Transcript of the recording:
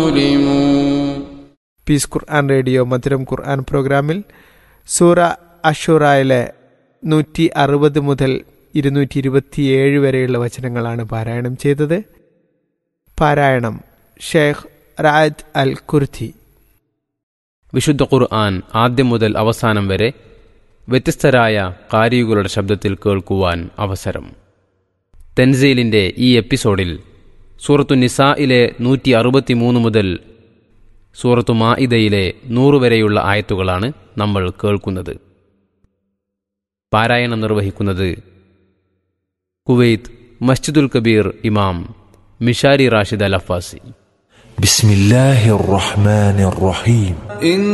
ظلموا piece ഖുർആൻ radio മധുരം ഖുർആൻ പ്രോഗ്രാമിൽ സൂറ അഷുറായിലെ നൂറ്റി അറുപത് മുതൽ ഇരുന്നൂറ്റി ഇരുപത്തിയേഴ് വരെയുള്ള വചനങ്ങളാണ് പാരായണം ചെയ്തത് പാരായണം ഷെയ്ഖ് റായത്ത് അൽ കുർത്തി വിശുദ്ധ ഖുർആൻ ആദ്യം മുതൽ അവസാനം വരെ വ്യത്യസ്തരായ കാരികളുടെ ശബ്ദത്തിൽ കേൾക്കുവാൻ അവസരം തെൻസീലിന്റെ ഈ എപ്പിസോഡിൽ സൂറത്തു നിസായിലെ നൂറ്റി അറുപത്തിമൂന്ന് മുതൽ സൂറത്തു മാഇദയിലെ നൂറ് വരെയുള്ള ആയത്തുകളാണ് നമ്മൾ കേൾക്കുന്നത് പാരായണം നിർവഹിക്കുന്നത് കുവൈത്ത് മസ്ജിദുൽ കബീർ ഇമാം മിഷാരി റാഷിദ് അൽ അഫാസി بسم الله الرحمن الرحيم